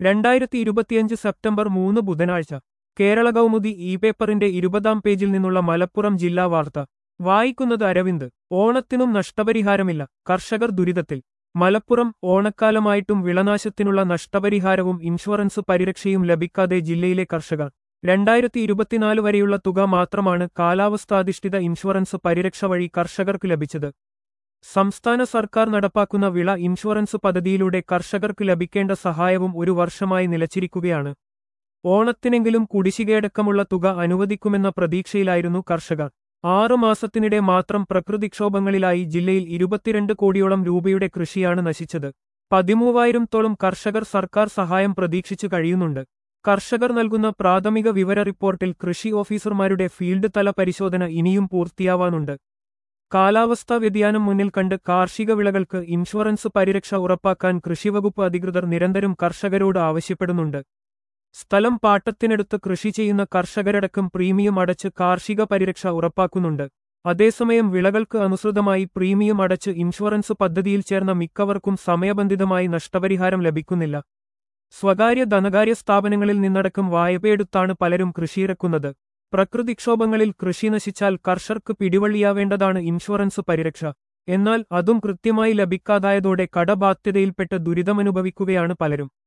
രണ്ടായിരത്തി ഇരുപത്തിയഞ്ച് സെപ്റ്റംബർ മൂന്ന് ബുധനാഴ്ച കേരള കൗമുദി ഇ പേപ്പറിന്റെ ഇരുപതാം പേജിൽ നിന്നുള്ള മലപ്പുറം ജില്ലാ വാർത്ത വായിക്കുന്നത് അരവിന്ദ് ഓണത്തിനും നഷ്ടപരിഹാരമില്ല കർഷകർ ദുരിതത്തിൽ മലപ്പുറം ഓണക്കാലമായിട്ടും വിളനാശത്തിനുള്ള നഷ്ടപരിഹാരവും ഇൻഷുറൻസ് പരിരക്ഷയും ലഭിക്കാതെ ജില്ലയിലെ കർഷകർ രണ്ടായിരത്തി ഇരുപത്തിനാല് വരെയുള്ള തുക മാത്രമാണ് കാലാവസ്ഥാധിഷ്ഠിത ഇൻഷുറൻസ് പരിരക്ഷ വഴി കർഷകർക്ക് ലഭിച്ചത് സംസ്ഥാന സർക്കാർ നടപ്പാക്കുന്ന വിള ഇൻഷുറൻസ് പദ്ധതിയിലൂടെ കർഷകർക്ക് ലഭിക്കേണ്ട സഹായവും ഒരു വർഷമായി നിലച്ചിരിക്കുകയാണ് ഓണത്തിനെങ്കിലും കുടിശ്ശികയടക്കമുള്ള തുക അനുവദിക്കുമെന്ന പ്രതീക്ഷയിലായിരുന്നു കർഷകർ ആറു മാസത്തിനിടെ മാത്രം പ്രകൃതിക്ഷോഭങ്ങളിലായി ജില്ലയിൽ ഇരുപത്തിരണ്ട് കോടിയോളം രൂപയുടെ കൃഷിയാണ് നശിച്ചത് പതിമൂവായിരത്തോളം കർഷകർ സർക്കാർ സഹായം പ്രതീക്ഷിച്ചു കഴിയുന്നുണ്ട് കർഷകർ നൽകുന്ന പ്രാഥമിക വിവര റിപ്പോർട്ടിൽ കൃഷി ഓഫീസർമാരുടെ ഫീൽഡ് തല പരിശോധന ഇനിയും പൂർത്തിയാവാനുണ്ട് കാലാവസ്ഥാ വ്യതിയാനം മുന്നിൽ കണ്ട് കാർഷിക വിളകൾക്ക് ഇൻഷുറൻസ് പരിരക്ഷ ഉറപ്പാക്കാൻ കൃഷിവകുപ്പ് അധികൃതർ നിരന്തരം കർഷകരോട് ആവശ്യപ്പെടുന്നുണ്ട് സ്ഥലം പാട്ടത്തിനെടുത്ത് കൃഷി ചെയ്യുന്ന കർഷകരടക്കം പ്രീമിയം അടച്ച് കാർഷിക പരിരക്ഷ ഉറപ്പാക്കുന്നുണ്ട് അതേസമയം വിളകൾക്ക് അനുസൃതമായി പ്രീമിയം അടച്ച് ഇൻഷുറൻസ് പദ്ധതിയിൽ ചേർന്ന മിക്കവർക്കും സമയബന്ധിതമായി നഷ്ടപരിഹാരം ലഭിക്കുന്നില്ല സ്വകാര്യ ധനകാര്യ സ്ഥാപനങ്ങളിൽ നിന്നടക്കം വായ്പയെടുത്താണ് പലരും കൃഷിയിറക്കുന്നത് പ്രകൃതിക്ഷോഭങ്ങളിൽ കൃഷി നശിച്ചാൽ കർഷകർക്ക് പിടിവള്ളിയാവേണ്ടതാണ് ഇൻഷുറൻസ് പരിരക്ഷ എന്നാൽ അതും കൃത്യമായി ലഭിക്കാതായതോടെ കടബാധ്യതയിൽപ്പെട്ട് ദുരിതമനുഭവിക്കുകയാണ് പലരും